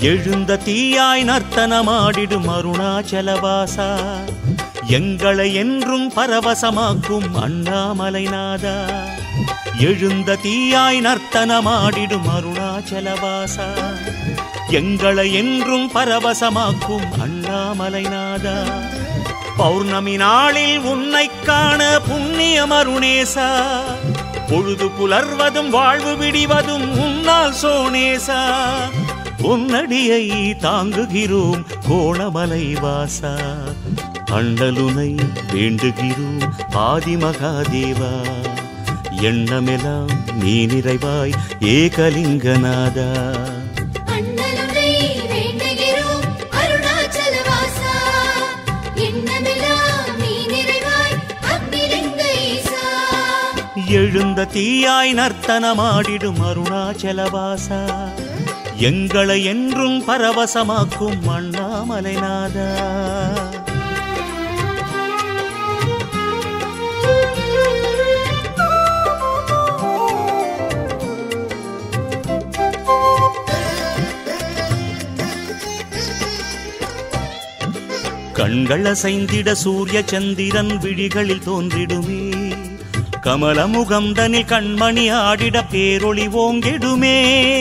எழுந்த தீயாய் நர்த்தனமாடிடும் அருணாச்சலவாசா எங்களை என்றும் பரவசமாக்கும் அண்ணாமலைநாதா எழுந்த தீயாய் நர்த்தனமாடிடும் அருணாச்சலவாசா எங்களை என்றும் பரவசமாக்கும் அண்ணாமலைநாதா பௌர்ணமி நாளில் உன்னை காண புண்ணியம் அருணேசா பொழுது புலர்வதும் வாழ்வு விடிவதும் உன்னால் சோனேசா உன்னடியை தாங்குகிறோம் கோணமலை வாசா அண்டலுனை வேண்டுகிறோம் ஆதிமகாதேவா எண்ணமெல்லாம் நீ நிறைவாய் ஏகலிங்கநாதா அண்ணலுனை வேண்டுகிறோம் அருணாச்சல வாசா எண்ணமெல்லாம் நீ நிறைவாய் அக்னிலிங்க ஈசா எழுந்த தீயாய் நர்த்தனமாடிடும் அருணாச்சலவாசா எங்களை என்றும் பரவசமாக்கும் அண்ணாமலைநாதா கண்கள் அசைந்திட சூரிய சந்திரன் விழிகளில் தோன்றிடுமே கமலமுகம் தனில் கண்மணி ஆடிட பேரொளி ஓங்கிடுமே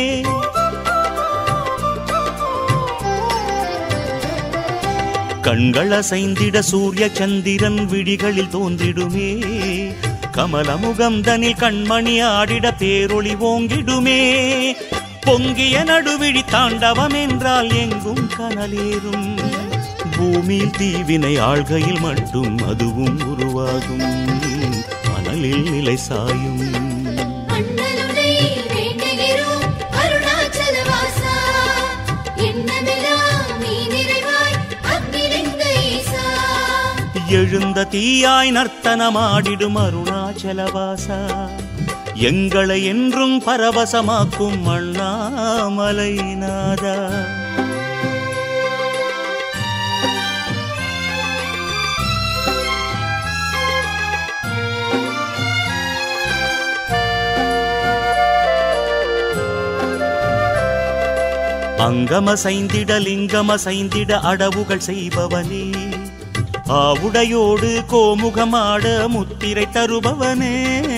கண்கள் அசைந்திட சூரிய சந்திரன் விழிகளில் தோன்றிடுமே கமலமுகம் தனில் கண்மணி ஆடிட பேரொளி ஓங்கிடுமே பொங்கிய நடுவிழி தாண்டவம் என்றால் எங்கும் கனலேறும் பூமியில் தீவினை ஆள்கையில் மட்டும் அதுவும் உருவாகும் மணலில் நிலை சாயும் அண்ணலுனை வேண்டுகிறோம் அருணாச்சல வாசா எண்ணமெல்லாம் நீ நிறைவாய் அக்னிலிங்க ஈசா எழுந்த தீயாய் நர்த்தனமாடிடும் அருணாச்சலவாசா எங்களை என்றும் பரவசமாக்கும் அண்ணாமலைநாதா அங்கமசைந்திட லிங்கமசைந்திட அடவுகள் செய்பவனே ஆவுடையோடு கோமுகமாட முத்திரை தருபவனே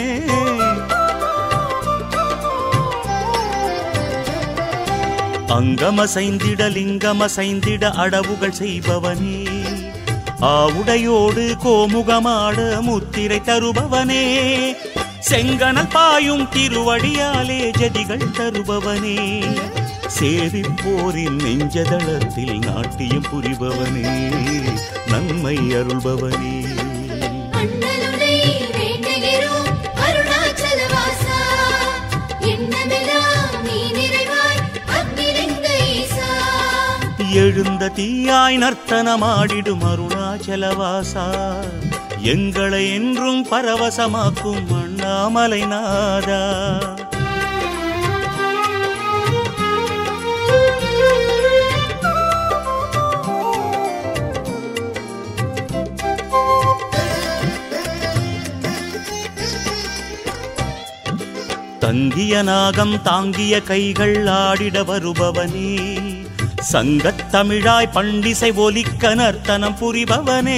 அங்கமசைந்திட லிங்கமசைந்திட அடவுகள் செய்பவனே ஆவுடையோடு கோமுகமாட முத்திரை தருபவனே செங்கனல் பாயும் திருவடியாலே ஜதிகள் தருபவனே சேவிப்போரின் நெஞ்சதளத்தில் நாட்டியம் புரிபவனே நன்மை அருள்பவனே அண்ணலுனை வேண்டுகிறோம் அருணாச்சல வாசா எண்ணமெல்லாம் நீ நிறைவாய் அக்னிலிங்க ஈசா எழுந்த தீயாய் நர்த்தனமாடிடும் அருணாச்சலவாசா எங்களை என்றும் பரவசமாக்கும் அண்ணாமலைநாதா தங்கிய நாகம் தாங்கிய கைகள் ஆடிட வருபவனே சங்கத் தமிழாய் பண்டிசை ஒலிக்க நர்த்தனம் புரிபவனே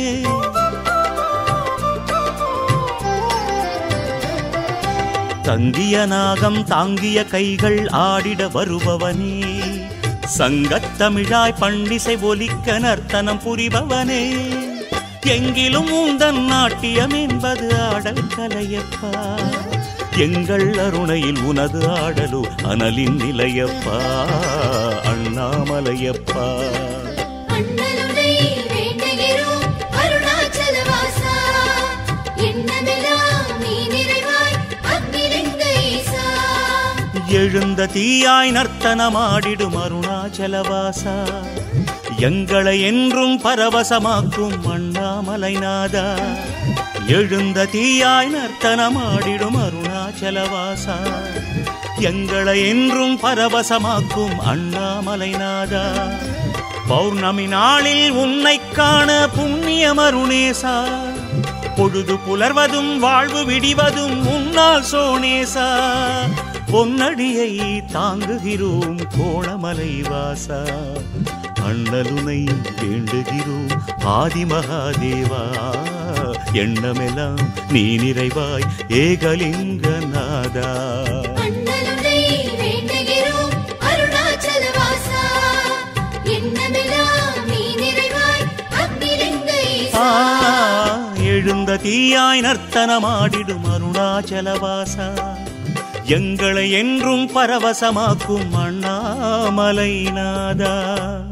தங்கிய நாகம் தாங்கிய கைகள் ஆடிட வருபவனே சங்கத் தமிழாய் பண்டிசை ஒலிக்க நர்த்தனம் புரிபவனே எங்கிலும் உந்தன் நாட்டியம் என்பது ஆடல் கலையப்பா எங்கள் அருணையில் உனது ஆடலு அனலின் நிலையப்பா அண்ணாமலையப்பா அண்ணலுனை வேண்டுகிறோம் அருணாச்சல வாசா எண்ணமெல்லாம் நீ நிறைவாய் அக்னிலிங்க ஈசா எழுந்த தீயாய் நர்த்தனமாடிடும் அருணாச்சலவாசா எங்களை என்றும் பரவசமாக்கும் அண்ணாமலைநாதா எழுந்த தீயாய் நர்த்தனமாடிடும் அருணாச்சலவாசா எங்களை என்றும் பரவசமாக்கும் அண்ணாமலைநாதா பௌர்ணமி நாளில் உன்னை காண புண்ணியம் அருணேசா பொழுது புலர்வதும் வாழ்வு விடிவதும் உன்னால் சோனேசா பொன்னடியை தாங்குகிறோம் கோணமலை வாசா அண்ணலுனை வேண்டுகிறோம் ஆதிமகாதேவா எண்ணமெல்லாம் நீ நிறைவாய் ஏகலிங்கநாதா அண்ணலுனை வேண்டுகிறோம் அருணாச்சல வாசா எண்ணமெல்லாம் நீ நிறைவாய் அக்னிலிங்க ஆ, ஈசா எழுந்த தீயாய் நர்த்தனமாடிடும் அருணாச்சலவாசா எங்களை என்றும் பரவசமாக்கும் அண்ணாமலை நாதா